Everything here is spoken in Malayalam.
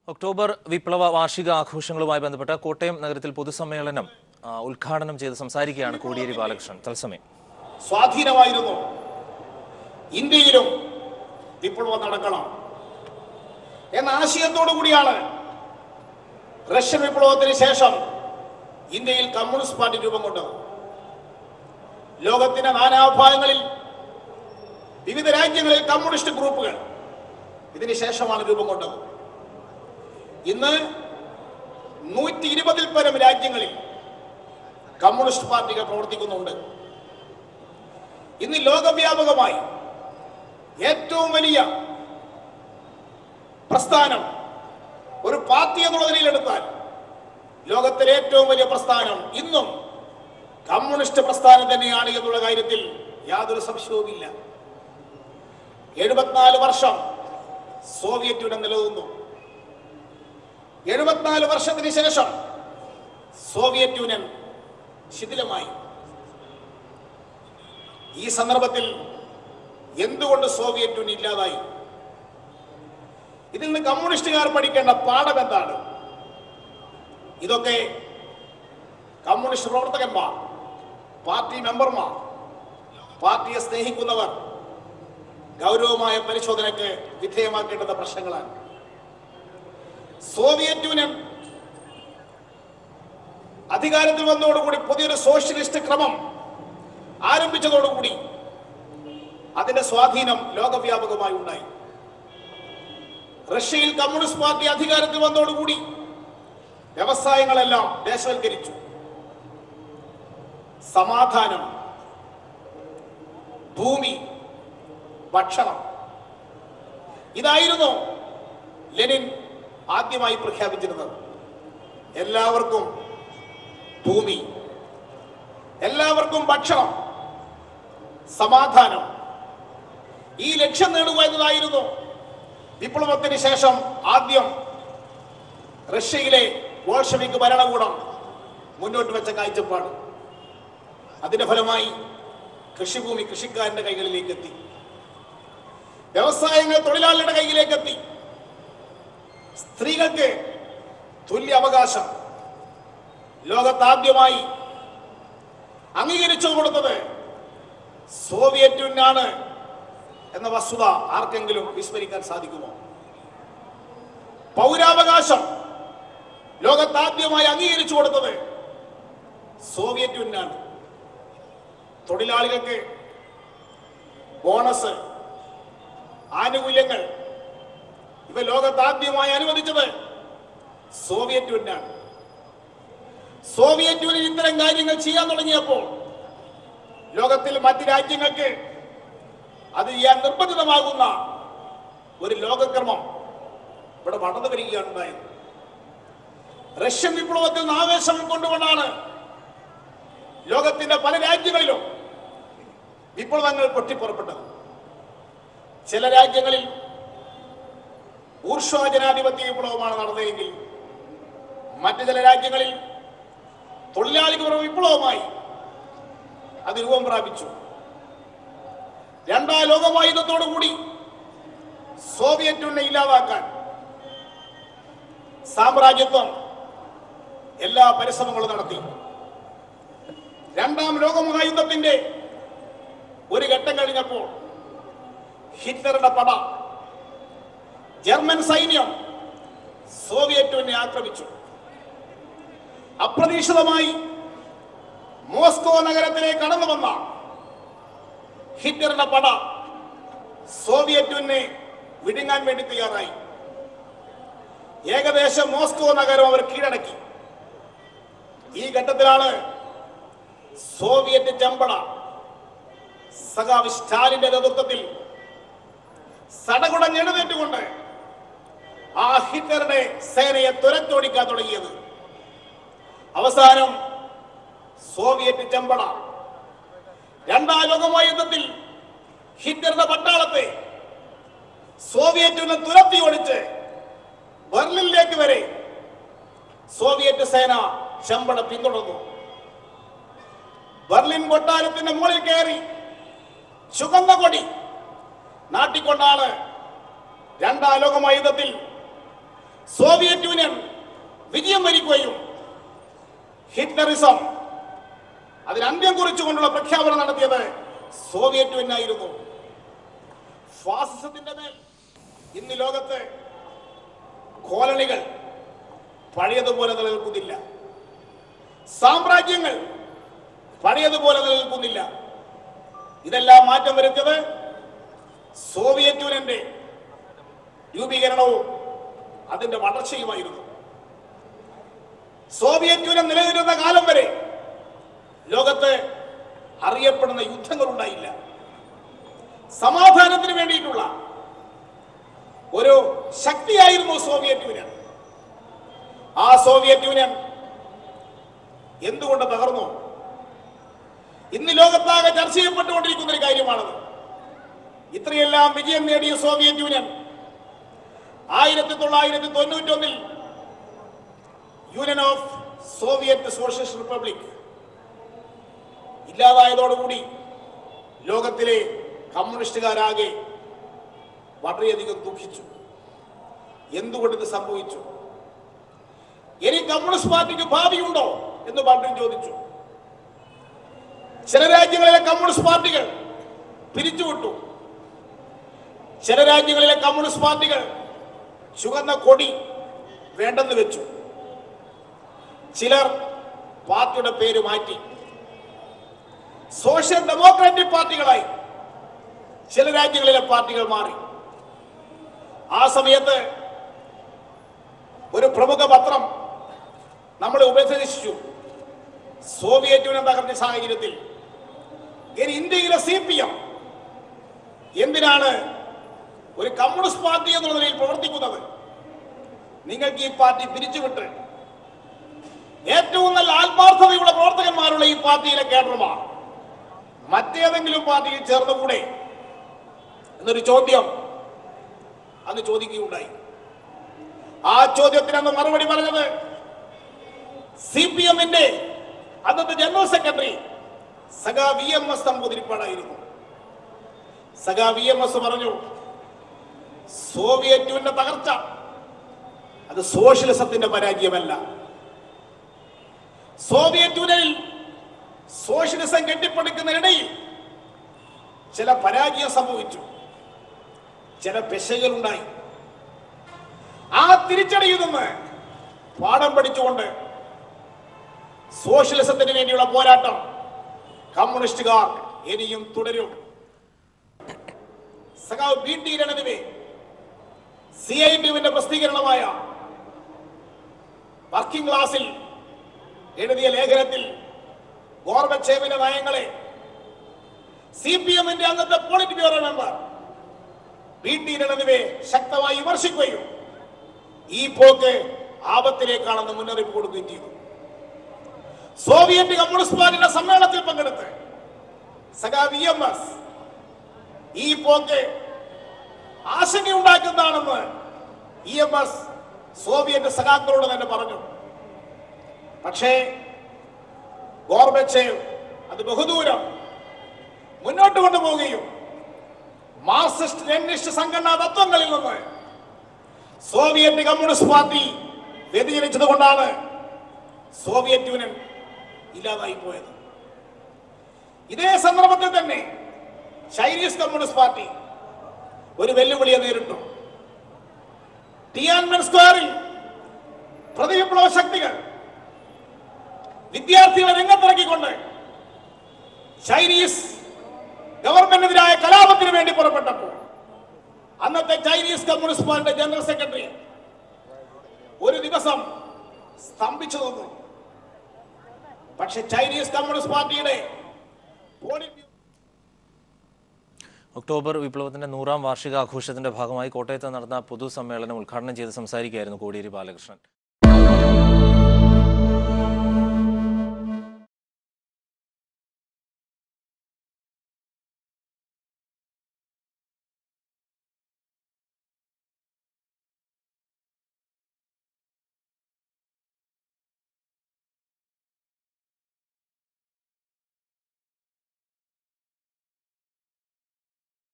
ഒക്ടോബർ വിപ്ലവ വാർഷിക ആഘോഷങ്ങളുമായി ബന്ധപ്പെട്ട് കോട്ടയം നഗരത്തിൽ പൊതുസമ്മേളനം ആ, ഉദ്ഘാടനം ചെയ്ത് സംസാരിക്കുകയാണ് കോടിയേരി ബാലകൃഷ്ണൻ തത്സമയം സ്വാധീനമായിരുന്നു ഇന്ത്യയിലും വിപ്ലവം നടക്കണം എന്ന ആശയത്തോടു കൂടിയാണ് റഷ്യൻ വിപ്ലവത്തിന് ശേഷം ഇന്ത്യയിൽ കമ്മ്യൂണിസ്റ്റ് പാർട്ടി രൂപം കൊണ്ടത് ലോകത്തിന്റെ നാനാഭാഗങ്ങളിൽ വിവിധ രാജ്യങ്ങളിൽ കമ്മ്യൂണിസ്റ്റ് ഗ്രൂപ്പുകൾ ഇതിന് ശേഷമാണ് രൂപം കൊണ്ടത് ഇന്ന് നൂറ്റി ഇരുപതിൽ പരം രാജ്യങ്ങളിൽ കമ്മ്യൂണിസ്റ്റ് പാർട്ടികൾ പ്രവർത്തിക്കുന്നുണ്ട് ഇന്ന് ലോകവ്യാപകമായി ഏറ്റവും വലിയ പ്രസ്ഥാനം ഒരു പാർട്ടി എന്നുള്ള നിലയിലെടുത്താൽ ലോകത്തിലെ ഏറ്റവും വലിയ പ്രസ്ഥാനം ഇന്നും കമ്മ്യൂണിസ്റ്റ് പ്രസ്ഥാനം തന്നെയാണ് എന്നുള്ള കാര്യത്തിൽ യാതൊരു സംശയവുമില്ല എഴുപത്തിനാല് വർഷം സോവിയറ്റ് യൂണിയൻ നിലനിന്നു എഴുപത്തിനാല് വർഷത്തിന് ശേഷം സോവിയറ്റ് യൂണിയൻ ശിഥിലമായി ഈ സന്ദർഭത്തിൽ എന്തുകൊണ്ട് സോവിയറ്റ് യൂണിയൻ ഇല്ലാതായി ഇതിൽ നിന്ന് കമ്മ്യൂണിസ്റ്റുകാർ പഠിക്കേണ്ട പാഠം എന്താണ് ഇതൊക്കെ കമ്മ്യൂണിസ്റ്റ് പ്രവർത്തകന്മാർ പാർട്ടി മെമ്പർമാർ പാർട്ടിയെ സ്നേഹിക്കുന്നവർ ഗൗരവമായ പരിശോധനയ്ക്ക് വിധേയമാക്കേണ്ടുന്ന പ്രശ്നങ്ങളാണ് സോവിയറ്റ് യൂണിയൻ അധികാരത്തിൽ വന്നതോടുകൂടി പുതിയൊരു സോഷ്യലിസ്റ്റ് ക്രമം ആരംഭിച്ചതോടുകൂടി അതിന്റെ സ്വാധീനം ലോകവ്യാപകമായി ഉണ്ടായി റഷ്യയിൽ കമ്മ്യൂണിസ്റ്റ് പാർട്ടി അധികാരത്തിൽ വന്നതോടുകൂടി വ്യവസായങ്ങളെല്ലാം ദേശവൽക്കരിച്ചു സമാധാനം ഭൂമി ഭക്ഷണം ഇതായിരുന്നു ലെനിൻ ആദ്യമായി പ്രഖ്യാപിച്ചിരുന്നത് എല്ലാവർക്കും ഭൂമി എല്ലാവർക്കും ഭക്ഷണം സമാധാനം ഈ ലക്ഷ്യം നേടുക എന്നതായിരുന്നു വിപ്ലവത്തിന് ശേഷം ആദ്യം റഷ്യയിലെ ബോൾഷവിക് ഭരണകൂടം മുന്നോട്ട് വെച്ച കാഴ്ചപ്പാട് അതിന്റെ ഫലമായി കൃഷിഭൂമി കൃഷിക്കാരന്റെ കൈകളിലേക്ക് എത്തി വ്യവസായങ്ങൾ തൊഴിലാളികളുടെ കൈയിലേക്ക് എത്തി സ്ത്രീകൾക്ക് തുല്യ അവകാശം ലോകത്താദ്യമായി അംഗീകരിച്ചു കൊടുത്തത് സോവിയറ്റ് യൂണിയനാണ് എന്ന വസ്തുത ആർക്കെങ്കിലും വിസ്മരിക്കാൻ സാധിക്കുമോ പൗരാവകാശം ലോകത്താദ്യമായി അംഗീകരിച്ചു കൊടുത്തത് സോവിയറ്റ് യൂണിയനാണ് തൊഴിലാളികൾക്ക് ബോണസ് ആനുകൂല്യങ്ങൾ ഇവ ലോകത്താദ്യമായി അനുവദിച്ചത് സോവിയറ്റ് യൂണിയനാണ് സോവിയറ്റ് യൂണിയൻ ഇത്തരം കാര്യങ്ങൾ ചെയ്യാൻ തുടങ്ങിയപ്പോൾ ലോകത്തിൽ മറ്റ് രാജ്യങ്ങൾക്ക് അത് ചെയ്യാൻ നിർബന്ധിതമാകുന്ന ഒരു ലോകക്രമം ഇവിടെ വളർന്നു വരികയാണ് ഉണ്ടായത് റഷ്യൻ വിപ്ലവത്തിൽ നിന്ന് ആവേശം കൊണ്ടുകൊണ്ടാണ് ലോകത്തിന്റെ പല രാജ്യങ്ങളിലും വിപ്ലവങ്ങൾ പൊട്ടിപ്പുറപ്പെട്ടത് ചില രാജ്യങ്ങളിൽ ഊർഷ്വ ജനാധിപത്യ വിപ്ലവമാണ് നടന്നതെങ്കിൽ മറ്റു ചില രാജ്യങ്ങളിൽ തൊഴിലാളികളുടെ വിപ്ലവമായി അത് രൂപം പ്രാപിച്ചു രണ്ടാം ലോകമഹായുദ്ധത്തോടുകൂടി സോവിയറ്റ് യൂണിയനെ ഇല്ലാതാക്കാൻ സാമ്രാജ്യത്വം എല്ലാ പരിശ്രമങ്ങളും നടത്തി രണ്ടാം ലോകമഹായുദ്ധത്തിന്റെ ഒരു ഘട്ടം കഴിഞ്ഞപ്പോൾ ഹിറ്റ്ലറുടെ പട ജർമ്മൻ സൈന്യം സോവിയറ്റ് യൂണിയനെ ആക്രമിച്ചു അപ്രതീക്ഷിതമായി മോസ്കോ നഗരത്തിലേക്ക് കടന്നു വന്ന ഹിറ്റ്ലറുടെ പട സോവിയറ്റ് യൂണിയനെ വിഴുങ്ങാൻ വേണ്ടി തയ്യാറായി ഏകദേശം മോസ്കോ നഗരം അവർ കീഴടക്കി ഈ ഘട്ടത്തിലാണ് സോവിയറ്റ് ചെമ്പട സഖാവ് സ്റ്റാലിന്റെ നേതൃത്വത്തിൽ സടകുടഞ്ഞെഴുന്നേറ്റുകൊണ്ട് ആ ഹിറ്റ്ലറുടെ സേനയെ തുരത്തോടിക്കാൻ തുടങ്ങിയത് അവസാനം സോവിയറ്റ് ചെമ്പട രണ്ടാം ലോകമായ യുദ്ധത്തിൽ ഹിറ്റ്ലറുടെ പട്ടാളത്തെ സോവിയറ്റ് യൂണിയൻ തുരത്തി ഓടിച്ച് ബെർലിനിലേക്ക് വരെ സോവിയറ്റ് സേന ചെമ്പട പിന്തുടർന്നു ബെർലിൻ കൊട്ടാരത്തിന്റെ മുകളിൽ കയറി ചുവന്ന കൊടി നാട്ടിക്കൊണ്ടാണ് രണ്ടാം ലോകമഹായുദ്ധത്തിൽ സോവിയറ്റ് യൂണിയൻ വിജയം വരിക്കുകയും ഹിറ്റ്ലറിസം അതിന് അന്ത്യം കുറിച്ചുകൊണ്ടുള്ള പ്രഖ്യാപനം നടത്തിയത് സോവിയറ്റ് യൂണിയൻ ആയിരുന്നു ഫാസിസത്തിന്റെ മേൽ ഇന്ന് ലോകത്ത് കോളനികൾ പഴയതുപോലെ നിലനിൽക്കുന്നില്ല സാമ്രാജ്യങ്ങൾ പഴയതുപോലെ നിലനിൽക്കുന്നില്ല ഇതെല്ലാം മാറ്റം വരുത്തിയത് സോവിയറ്റ് യൂണിയന്റെ രൂപീകരണവും അതിന്റെ വളർച്ചയുമായിരുന്നു സോവിയറ്റ് യൂണിയൻ നിലനിന്നിരുന്ന കാലം വരെ ലോകത്ത് അറിയപ്പെടുന്ന യുദ്ധങ്ങൾ ഉണ്ടായില്ല സമാധാനത്തിന് വേണ്ടിയിട്ടുള്ള ഒരു ശക്തിയായിരുന്നു സോവിയറ്റ് യൂണിയൻ ആ സോവിയറ്റ് യൂണിയൻ എന്തുകൊണ്ട് തകർന്നു ഇന്ന് ലോകത്താകെ ചർച്ച ചെയ്യപ്പെട്ടുകൊണ്ടിരിക്കുന്ന ഒരു കാര്യമാണത് ഇത്രയെല്ലാം വിജയം നേടിയ സോവിയറ്റ് യൂണിയൻ ആയിരത്തി തൊള്ളായിരത്തി തൊണ്ണൂറ്റൊന്നിൽ Union of Soviet Socialist Republic ഇല്ലാതായതോടുകൂടി ലോകത്തിലെ കമ്മ്യൂണിസ്റ്റുകാരാകെ വളരെയധികം ദുഃഖിച്ചു എന്തുകൊണ്ട് ഇത് സംഭവിച്ചു ഇനി കമ്മ്യൂണിസ്റ്റ് പാർട്ടിക്ക് ഭാവിയുണ്ടോ എന്ന് പലരും ചോദിച്ചു ചില രാജ്യങ്ങളിലെ കമ്മ്യൂണിസ്റ്റ് പാർട്ടികൾ പിരിച്ചുവിട്ടു ചില രാജ്യങ്ങളിലെ കമ്മ്യൂണിസ്റ്റ് പാർട്ടികൾ ചുവന്ന കൊടി വേണ്ടെന്ന് വെച്ചു ചിലർ പാർട്ടിയുടെ പേര് മാറ്റി സോഷ്യൽ ഡെമോക്രാറ്റിക് പാർട്ടികളായി ചില രാജ്യങ്ങളിലെ പാർട്ടികൾ മാറി ആ സമയത്ത് ഒരു പ്രമുഖ പത്രം നമ്മളെ ഉപദേശിച്ചു സോവിയറ്റ് യൂണിയൻ തകർന്ന സാഹചര്യത്തിൽ ഇനി ഇന്ത്യയിലെ സി പി എം എന്തിനാണ് ഒരു കമ്മ്യൂണിസ്റ്റ് പാർട്ടി എന്നുള്ള നിലയിൽ പ്രവർത്തിക്കുന്നത് നിങ്ങൾക്ക് ഈ പാർട്ടി പിരിച്ചുവിട്ട് ഏറ്റവും നല്ല ആത്മാർത്ഥതയുള്ള പ്രവർത്തകന്മാരുള്ള ഈ പാർട്ടിയിലെ കേഡർമാർ മറ്റേതെങ്കിലും പാർട്ടിയിൽ ചേർന്നുകൂടെ എന്നൊരു ചോദ്യം അന്ന് ചോദിക്കുകയുണ്ടായി ആ ചോദ്യത്തിന് അന്ന് മറുപടി പറഞ്ഞത് സി പി എമ്മിന്റെ അന്നത്തെ ജനറൽ സെക്രട്ടറി സഖാ വി എം എസ് നമ്പൂതിരിപ്പാടായിരുന്നു സഖാ വി എം എസ് പറഞ്ഞു സോവിയറ്റ് യൂണിയന്റെ തകർച്ച അത് സോഷ്യലിസത്തിന്റെ പരാജയമല്ല സോവിയറ്റ് യൂണിയനിൽ സോഷ്യലിസം കെട്ടിപ്പടുക്കുന്നതിനിടയിൽ ചില പരാജയം സംഭവിച്ചു ചില പെശകളുണ്ടായി ആ തിരിച്ചടിയിൽ നിന്ന് പാഠം പഠിച്ചുകൊണ്ട് സോഷ്യലിസത്തിന് വേണ്ടിയുള്ള പോരാട്ടം കമ്മ്യൂണിസ്റ്റുകാർ ഇനിയും തുടരും സഖാവ് B T Ranadive C I ടിവിന്റെ പ്രസിദ്ധീകരണമായ വർക്കിംഗ് ക്ലാസിൽ എഴുതിയ ലേഖനത്തിൽ ഗോർബച്ചേവിന്റെ നയങ്ങളെ സി പി എമ്മിന്റെ അന്നത്തെ politburo member B T Ranadive ശക്തമായി വിമർശിക്കുകയും ഈ പോക്ക് ആപത്തിലേക്കാണെന്ന് മുന്നറിയിപ്പ് കൊടുക്കുകയും ചെയ്തു സോവിയറ്റ് കമ്മ്യൂണിസ്റ്റ് പാർട്ടിയുടെ സമ്മേളനത്തിൽ പങ്കെടുത്ത് സഖാ വി എം എസ് ഈ പോക്ക് ആശങ്കയുണ്ടാക്കുന്നതാണെന്ന് ഇ എം എസ് സോവിയറ്റ് സഖാക്കളോട് തന്നെ പറഞ്ഞു പക്ഷേ ഗോർബച്ചേവ് അത് ബഹുദൂരം മുന്നോട്ട് കൊണ്ടുപോവുകയും മാർക്സിസ്റ്റ് ലെനിനിസ്റ്റ് സംഘടനാ തത്വങ്ങളിൽ നിന്ന് സോവിയറ്റ് കമ്മ്യൂണിസ്റ്റ് പാർട്ടി വ്യതിചലിച്ചത് കൊണ്ടാണ് സോവിയറ്റ് യൂണിയൻ ഇല്ലാതായി പോയത് ഇതേ സന്ദർഭത്തിൽ തന്നെ ചൈനീസ് കമ്മ്യൂണിസ്റ്റ് പാർട്ടി ഒരു വെല്ലുവിളിയെ നേരിട്ടു ടിയാൻമെൻ സ്ക്വയറിൽ പ്രതിവിപ്ലവ ശക്തികൾ വിദ്യാർത്ഥികളെ രംഗത്തിറക്കിക്കൊണ്ട് ചൈനീസ് ഗവൺമെന്റിനെതിരായ കലാപത്തിന് വേണ്ടി പുറപ്പെട്ടപ്പോൾ അന്നത്തെ ചൈനീസ് കമ്മ്യൂണിസ്റ്റ് പാർട്ടിയുടെ ജനറൽ സെക്രട്ടറി ഒരു ദിവസം സ്തംഭിച്ചു നിന്നു പക്ഷെ ചൈനീസ് കമ്മ്യൂണിസ്റ്റ് പാർട്ടിയുടെ പോളിറ്റ് ബ്യൂറോ ഒക്ടോബർ വിപ്ലവത്തിന്റെ നൂറാം വാർഷികാഘോഷത്തിന്റെ ഭാഗമായി കോട്ടയത്ത് നടന്ന പൊതുസമ്മേളനം ഉദ്ഘാടനം ചെയ്ത് സംസാരിക്കുകയായിരുന്നു കോടിയേരി ബാലകൃഷ്ണൻ